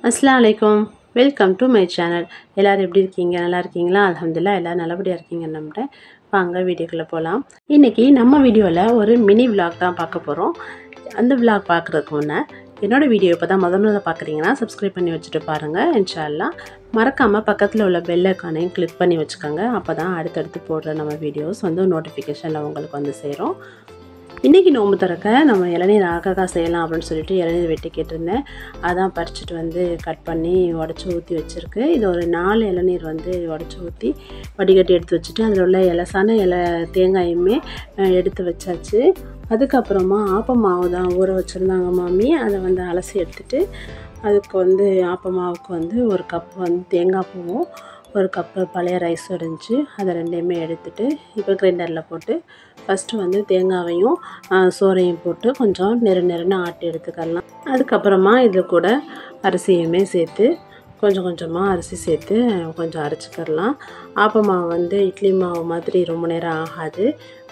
அஸ்ஸலாமு அலைக்கும் welcome to my channel எல்லோரும் எப்படி இருக்கீங்க நல்லா இருக்கீங்களா அல்ஹம்துலில்லாஹ் எல்லோரும் நல்லபடியாக இருக்கீங்கன்னு நம்புகிறேன் வாங்க வீடியோக்குள்ளே போகலாம் இன்றைக்கி நம்ம வீடியோவில் ஒரு மினி vlog தான் பார்க்க போகிறோம் அந்த vlog பார்க்குறதுக்கு முன்னே என்னோடய வீடியோ இப்போ தான் முதல் முதல்ல பார்க்குறீங்கன்னா சப்ஸ்கிரைப் பண்ணி வச்சுட்டு பாருங்கள் இன்ஷால்லா மறக்காமல் பக்கத்தில் உள்ள பெல் ஐக்கானையும் கிளிக் பண்ணி வச்சுக்கோங்க அப்போ தான் அடுத்தடுத்து போடுற நம்ம வீடியோஸ் வந்து நோட்டிஃபிகேஷனில் உங்களுக்கு வந்து சேரும் இன்றைக்கி நோம்பு திறக்க நம்ம இளநீர் ஆகாக்கா செய்யலாம் அப்படின்னு சொல்லிட்டு இளநீர் வெட்டி கேட்டிருந்தேன் அதான் பறிச்சுட்டு வந்து கட் பண்ணி உடச்சி ஊற்றி வச்சுருக்கு இது ஒரு நாலு இளநீர் வந்து உடச்சி ஊற்றி வடிகட்டி எடுத்து வச்சுட்டு அதில் உள்ள இலசான இலை தேங்காயுமே அஹ், எடுத்து வச்சாச்சு அதுக்கப்புறமா ஆப்ப மாவு தான் ஊற வச்சுருந்தாங்க மாமி அதை வந்து அலசி எடுத்துட்டு அதுக்கு வந்து ஆப்ப மாவுக்கு வந்து ஒரு கப் வந்து தேங்காய் பூவும் ஒரு கப்பு பழைய ரைஸ் இருந்துச்சு அதை ரெண்டையுமே எடுத்துட்டு இப்போ கிரைண்டரில் போட்டு ஃபஸ்ட்டு வந்து தேங்காவையும் ஆ, சோறையும் போட்டு கொஞ்சம் நெரு நெருன்னு ஆட்டி எடுத்துக்கலாம் அதுக்கப்புறமா இது கூட அரிசியுமே சேர்த்து கொஞ்சம் கொஞ்சமாக அரிசி சேர்த்து கொஞ்சம் அரைச்சிக்கிறலாம் ஆப்ப மாவு வந்து இட்லி மாவு மாதிரி ரொம்ப நேரம் ஆகாது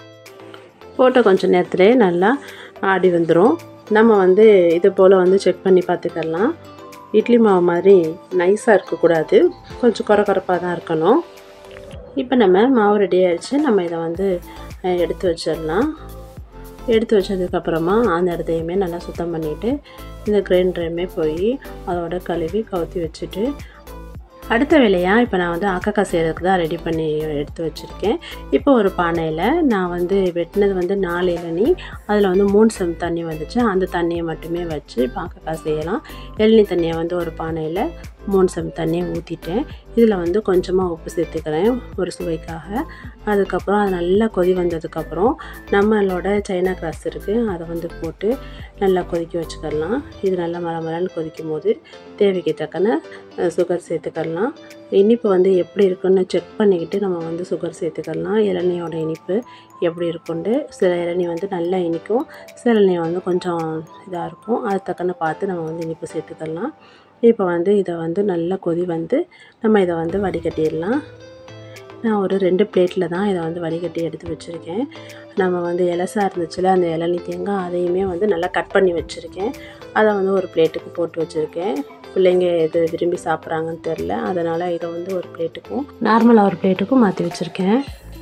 போட்ட கொஞ்சம் நேரத்திலே நல்லா ஆடி வந்துடும் நம்ம வந்து இது போல் வந்து செக் பண்ணி பார்த்துக்கலாம் இட்லி மாவு மாதிரி நைஸாக இருக்கக்கூடாது கொஞ்சம் குறை குறைப்பாக தான் இருக்கணும் இப்போ நம்ம மாவு ரெடி ஆயிடுச்சு நம்ம இதை வந்து அஹ், எடுத்து வச்சிடலாம் எடுத்து வச்சதுக்கப்புறமா அந்த இடத்தையுமே நல்லா சுத்தம் பண்ணிவிட்டு இந்த கிரைண்டரையுமே போய் அதோட கழுவி கவுத்தி வச்சுட்டு அடுத்த வேலையாக இப்போ நான் வந்து ஆக்காக்கா செய்கிறதுக்கு தான் ரெடி பண்ணி எடுத்து வச்சுருக்கேன் இப்போ ஒரு பானையில் நான் வந்து வெட்டினது வந்து நாலு இளநீ அதில் வந்து மூணு செம் தண்ணி வந்துச்சு அந்த தண்ணியை மட்டுமே வச்சு இப்போ ஆக்காக்கா செய்யலாம் இளநீ தண்ணியை வந்து ஒரு பானையில் மூணு செம் தண்ணியை ஊற்றிட்டேன் இதில் வந்து கொஞ்சமாக உப்பு சேர்த்துக்கிறேன் ஒரு சுவைக்காக அதுக்கப்புறம் அது நல்லா கொதி வந்ததுக்கப்புறம் நம்மளோட சைனா கிராஸ் இருக்குது அதை வந்து போட்டு நல்லா கொதிக்க வச்சுக்கலாம் இது நல்லா மர மரன்னு கொதிக்கும் போது தேவைக்கு தக்கன சுகர் சேர்த்துக்கலாம் இனிப்பு வந்து எப்படி இருக்குன்னு செக் பண்ணிக்கிட்டு நம்ம வந்து சுகர் சேர்த்துக்கலாம் இளநியோட இனிப்பு எப்படி இருக்குன்ட்டு சில இளநீ வந்து நல்லா இனிக்கும் சில இளநீ வந்து கொஞ்சம் இதாக இருக்கும் அது தக்கன பார்த்து நம்ம வந்து இனிப்பு சேர்த்துக்கலாம் இப்போ வந்து இதை வந்து நல்லா கொதி வந்து நம்ம இதை வந்து வடிகட்டிடலாம் நான் ஒரு ரெண்டு பிளேட்டில் தான் இதை வந்து வடிகட்டி எடுத்து வச்சுருக்கேன் நம்ம வந்து இலசா இருந்துச்சுல அந்த இளநீ தேங்காய் அதையுமே வந்து நல்லா கட் பண்ணி வச்சுருக்கேன் அதை வந்து ஒரு பிளேட்டுக்கு போட்டு வச்சுருக்கேன் பிள்ளைங்க எது விரும்பி சாப்பிட்றாங்கன்னு தெரில அதனால் இதை வந்து ஒரு பிளேட்டுக்கும் நார்மலாக ஒரு பிளேட்டுக்கும் மாற்றி வச்சுருக்கேன்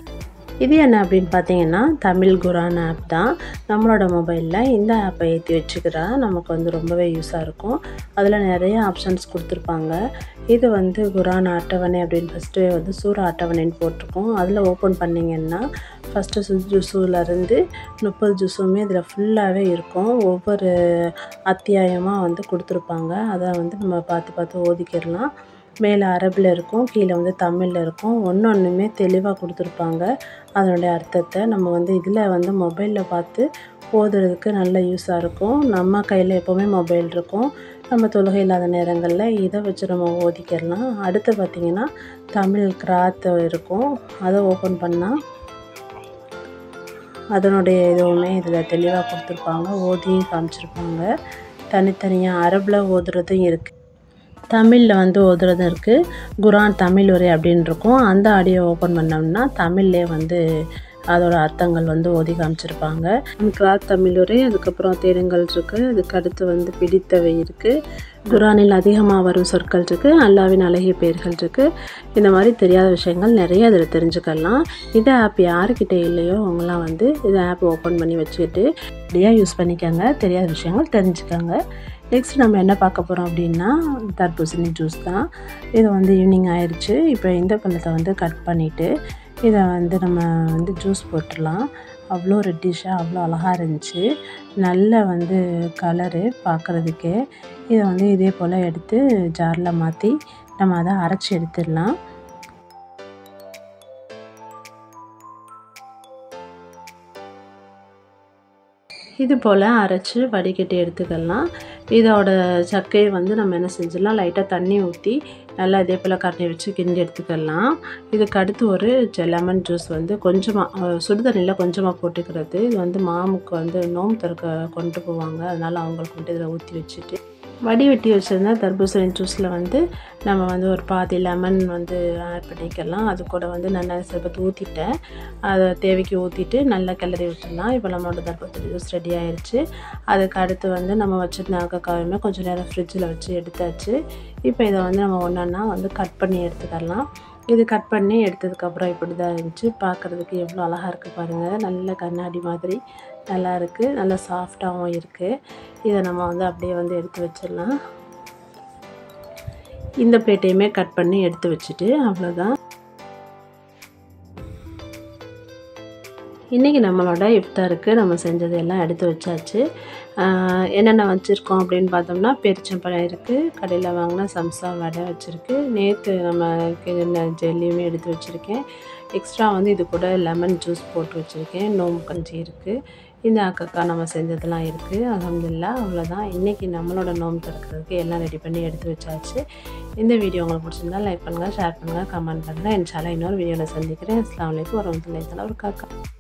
இது என்ன அப்படின்னு பார்த்தீங்கன்னா தமிழ் குரான் ஆப் தான் நம்மளோட மொபைலில் இந்த ஆப்பை ஏற்றி வச்சுக்கிறா நமக்கு வந்து ரொம்பவே யூஸாக இருக்கும் அதில் நிறைய ஆப்ஷன்ஸ் கொடுத்துருப்பாங்க இது வந்து குரான் அட்டவணை அப்படின்னு ஃபஸ்ட்டு வந்து சூற அட்டவணைன்னு போட்டிருக்கோம் அதில் ஓப்பன் பண்ணிங்கன்னா ஃபஸ்ட்டு ஜூஸுலேருந்து முப்பது ஜூஸுமே இதில் ஃபுல்லாகவே இருக்கும் ஒவ்வொரு அத்தியாயமாக வந்து கொடுத்துருப்பாங்க அதை வந்து நம்ம பார்த்து பார்த்து ஓதிக்கிடலாம் மேலே அரபில் இருக்கும் கீழே வந்து தமிழில் இருக்கும் ஒன்று ஒன்றுமே தெளிவாக கொடுத்துருப்பாங்க அதனுடைய அர்த்தத்தை நம்ம வந்து இதில் வந்து மொபைலில் பார்த்து ஓதுறதுக்கு நல்ல யூஸாக இருக்கும் நம்ம கையில் எப்போவுமே மொபைல் இருக்கும் நம்ம தொழுகை இல்லாத நேரங்களில் இதை வச்சு நம்ம ஓதிக்கிடலாம் அடுத்து பார்த்திங்கன்னா தமிழ் கிராத் இருக்கும் அதை ஓப்பன் பண்ணால் அதனுடைய இதுவுமே இதில் தெளிவாக கொடுத்துருப்பாங்க ஓதியும் காமிச்சிருப்பாங்க தனித்தனியாக அரபில் ஓதுறதும் இருக்குது தமிழில் வந்து ஓதுறதும் இருக்குது குரான் தமிழ் உரை அப்படின்னு இருக்கும் அந்த ஆடியோ ஓப்பன் பண்ணோம்னா தமிழ்லே வந்து அதோட அர்த்தங்கள் வந்து ஓதி காமிச்சிருப்பாங்க கிராத் தமிழ் உரை அதுக்கப்புறம் தேருங்கள் இருக்குது அதுக்கு அடுத்து வந்து பிடித்தவை இருக்குது குரானில் அதிகமாக வரும் சொற்கள் இருக்குது அல்லாவின் அழகிய பெயர்கள் இருக்குது இந்த மாதிரி தெரியாத விஷயங்கள் நிறைய அதில் தெரிஞ்சுக்கலாம் இந்த ஆப் யாருக்கிட்ட இல்லையோ அவங்களாம் வந்து இந்த ஆப் ஓப்பன் பண்ணி வச்சுக்கிட்டு அப்படியே யூஸ் பண்ணிக்கோங்க தெரியாத விஷயங்கள் தெரிஞ்சுக்கோங்க நெக்ஸ்ட் நம்ம என்ன பார்க்க போகிறோம் அப்படின்னா தர்பூசணி ஜூஸ் தான் இது வந்து ஈவினிங் ஆயிடுச்சு இப்போ இந்த பழத்தை வந்து கட் பண்ணிவிட்டு இதை வந்து நம்ம வந்து ஜூஸ் போட்டுடலாம் அவ்வளோ ரெட்டிஷாக அவ்வளோ அழகாக இருந்துச்சு நல்ல வந்து கலரு பார்க்குறதுக்கே இதை வந்து இதே போல் எடுத்து ஜாரில் மாற்றி நம்ம அதை அரைச்சி எடுத்துடலாம் இது போல் அரைச்சி வடிகட்டி எடுத்துக்கலாம் இதோட சக்கையை வந்து நம்ம என்ன செஞ்சிடலாம் லைட்டாக தண்ணி ஊற்றி நல்லா இதே போல் கரண்டி வச்சு கிண்டி எடுத்துக்கலாம் இதுக்கு அடுத்து ஒரு லெமன் ஜூஸ் வந்து கொஞ்சமாக சுடுதண்ணியில் கொஞ்சமாக போட்டுக்கிறது இது வந்து மாமுக்கு வந்து நோம்பு திறக்க கொண்டு போவாங்க அதனால் அவங்களுக்கு வந்துட்டு இதில் ஊற்றி வச்சுட்டு வடி வெட்டி வச்சுருந்தா தர்பூசணி ஜூஸில் வந்து நம்ம வந்து ஒரு பாதி லெமன் வந்து ஆட் பண்ணிக்கலாம் அது கூட வந்து நான் சர்பத்து ஊற்றிட்டேன் அதை தேவைக்கு ஊற்றிட்டு நல்லா கிளறி விட்டுடலாம் இப்போ நம்மளோட தர்பூசணி ஜூஸ் ரெடி ஆயிடுச்சு அதுக்கு அடுத்து வந்து நம்ம வச்சுருந்த ஆக்கக்காயுமே கொஞ்சம் நேரம் ஃப்ரிட்ஜில் வச்சு எடுத்தாச்சு இப்போ இதை வந்து நம்ம ஒன்றா வந்து கட் பண்ணி எடுத்துக்கலாம் இது கட் பண்ணி எடுத்ததுக்கப்புறம் இப்படி தான் இருந்துச்சு பார்க்குறதுக்கு எவ்வளோ அழகாக இருக்குது பாருங்கள் நல்ல கண்ணாடி மாதிரி நல்லா இருக்குது நல்லா சாஃப்டாகவும் இருக்குது இதை நம்ம வந்து அப்படியே வந்து எடுத்து வச்சிடலாம் இந்த பிளேட்டையுமே கட் பண்ணி எடுத்து வச்சுட்டு அவ்வளோதான் இன்றைக்கி நம்மளோட இஃப்தாருக்கு நம்ம செஞ்சது எல்லாம் எடுத்து வச்சாச்சு என்னென்ன வச்சுருக்கோம் அப்படின்னு பார்த்தோம்னா பெருச்சம்பழம் இருக்குது கடையில் வாங்கின சம்சா வடை வச்சுருக்கு நேற்று நம்ம கிழந்த ஜெல்லியுமே எடுத்து வச்சுருக்கேன் எக்ஸ்ட்ரா வந்து இது கூட லெமன் ஜூஸ் போட்டு வச்சுருக்கேன் நோம்பு கஞ்சி இருக்குது இந்த அக்கக்கா நம்ம செஞ்சதெல்லாம் இருக்குது அலமதுல்லா அவ்வளோதான் இன்றைக்கி நம்மளோட நோம்பு திறக்கிறதுக்கு எல்லாம் ரெடி பண்ணி எடுத்து வச்சாச்சு இந்த வீடியோ உங்களுக்கு பிடிச்சிருந்தா லைக் பண்ணுங்கள் ஷேர் பண்ணுங்கள் கமெண்ட் பண்ணுங்கள் இன்ஷால்லா இன்னொரு வீடியோவில் சந்திக்கிறேன் அஸ்லாம் வலைக்கும் வரமத்துல்லாஹி தஆலா ஒரு காக்கா